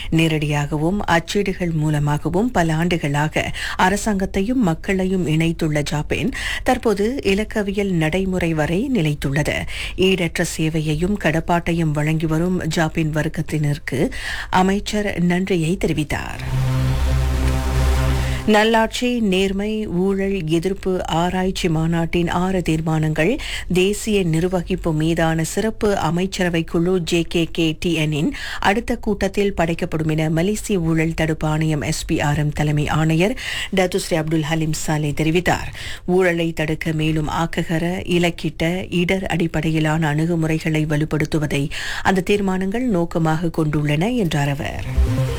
நேரடியாகவும் அச்சீடுகள் மூலமாகவும் பல ஆண்டுகளாக அரசாங்கத்தையும் மக்களையும் இணைத்துள்ள ஜாப்பேன் தற்போது இலக்கவியல் நடைமுறை வரை நிலைத்துள்ளது ஈடற்ற சேவையையும் கடப்பாட்டையும் வழங்கி வரும் ஜாப்பேன் வர்க்கத்தினருக்கு அமைச்சர் நன்றியை தெரிவித்தார் நல்லாட்சி நேர்மை ஊழல் எதிர்ப்பு ஆராய்ச்சி மாநாட்டின் ஆறு தீர்மானங்கள் தேசிய நிர்வகிப்பு மீதான சிறப்பு அமைச்சரவை குழு ஜே கே கே டிஎனின் அடுத்த கூட்டத்தில் படைக்கப்படும் என மலேசிய ஊழல் தடுப்பு ஆணையம் எஸ்பிஆர்எம் தலைமை ஆணையர் டத்துஸ்ரீ அப்துல் ஹலீம் சாலே தெரிவித்தார் ஊழலை தடுக்க மேலும் ஆக்ககர இலக்கிட்ட இடர் அடிப்படையிலான அணுகுமுறைகளை வலுப்படுத்துவதை அந்த தீர்மானங்கள் நோக்கமாக கொண்டுள்ளன என்றார் அவர்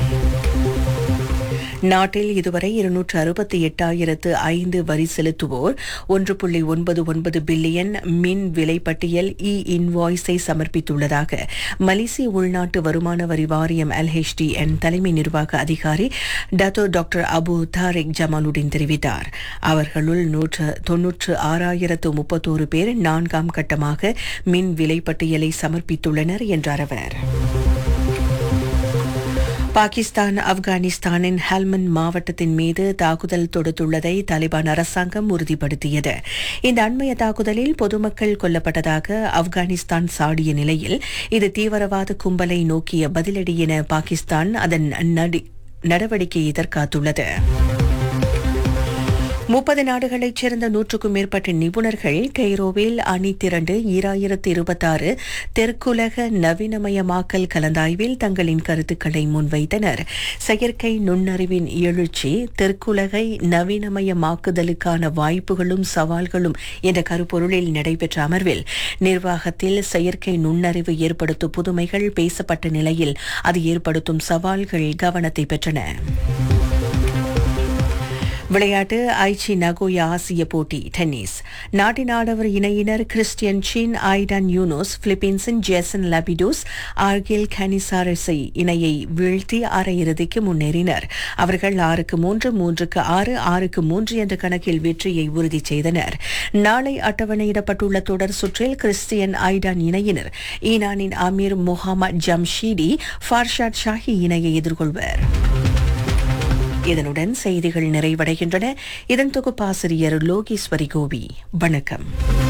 நாட்டில் இதுவரை இருநூற்று அறுபத்தி எட்டாயிரத்து ஐந்து வரி செலுத்துவோர் ஒன்று புள்ளி ஒன்பது ஒன்பது பில்லியன் மின் விலை பட்டியல் இ இன்வாய்ஸை சமர்ப்பித்துள்ளதாக மலேசிய உள்நாட்டு வருமான வரி வாரியம் எல்ஹெச்டிஎன் தலைமை நிர்வாக அதிகாரி டத்தோ டாக்டர் அபு தாரிக் ஜமாலுடன் தெரிவித்தார் அவர்களுள் நூற்று தொன்னூற்று ஆறாயிரத்து முப்பத்தோரு பேர் நான்காம் கட்டமாக மின் விலை பட்டியலை சமர்ப்பித்துள்ளனர் என்றார் அவர் பாகிஸ்தான் ஆப்கானிஸ்தானின் ஹெல்மன் மாவட்டத்தின் மீது தாக்குதல் தொடுத்துள்ளதை தாலிபான் அரசாங்கம் உறுதிப்படுத்தியது இந்த அண்மைய தாக்குதலில் பொதுமக்கள் கொல்லப்பட்டதாக ஆப்கானிஸ்தான் சாடிய நிலையில் இது தீவிரவாத கும்பலை நோக்கிய பதிலடி என பாகிஸ்தான் அதன் நடி- நடவடிக்கையை தற்காத்துள்ளது முப்பது நாடுகளைச் சேர்ந்த நூற்றுக்கும் மேற்பட்ட நிபுணர்கள் கெய்ரோவில் அணி திரண்டு ஈராயிரத்து இருபத்தாறு தெற்குலக நவீனமயமாக்கல் கலந்தாய்வில் தங்களின் கருத்துக்களை முன்வைத்தனர் செயற்கை நுண்ணறிவின் எழுச்சி தெற்குலகை நவீனமயமாக்குதலுக்கான வாய்ப்புகளும் சவால்களும் என்ற கருப்பொருளில் நடைபெற்ற அமர்வில் நிர்வாகத்தில் செயற்கை நுண்ணறிவு ஏற்படுத்தும் புதுமைகள் பேசப்பட்ட நிலையில் அது ஏற்படுத்தும் சவால்கள் கவனத்தை பெற்றன விளையாட்டு ஐச்சி நகோயா ஆசிய போட்டி டென்னிஸ் நாட்டின் ஆடவர் இணையினர் கிறிஸ்டியன் சின் ஐடான் யூனோஸ் பிலிப்பீன்ஸின் ஜேசன் லபிடோஸ் ஆர்கில் கனிசாரஸை இணையை வீழ்த்தி அரையிறுதிக்கு முன்னேறினர் அவர்கள் ஆறுக்கு மூன்று மூன்றுக்கு ஆறு ஆறுக்கு மூன்று என்ற கணக்கில் வெற்றியை உறுதி செய்தனர் நாளை அட்டவணையிடப்பட்டுள்ள தொடர் சுற்றில் கிறிஸ்டியன் ஐடான் இணையினர் ஈனானின் Amir Mohammad Jamshidi Farshad Shahi இணையை எதிர்கொள்வர் இதனுடன் செய்திகள் நிறைவடைகின்றன இதன் தொகுப்பாசிரியர் லோகேஸ்வரி கோபி வணக்கம்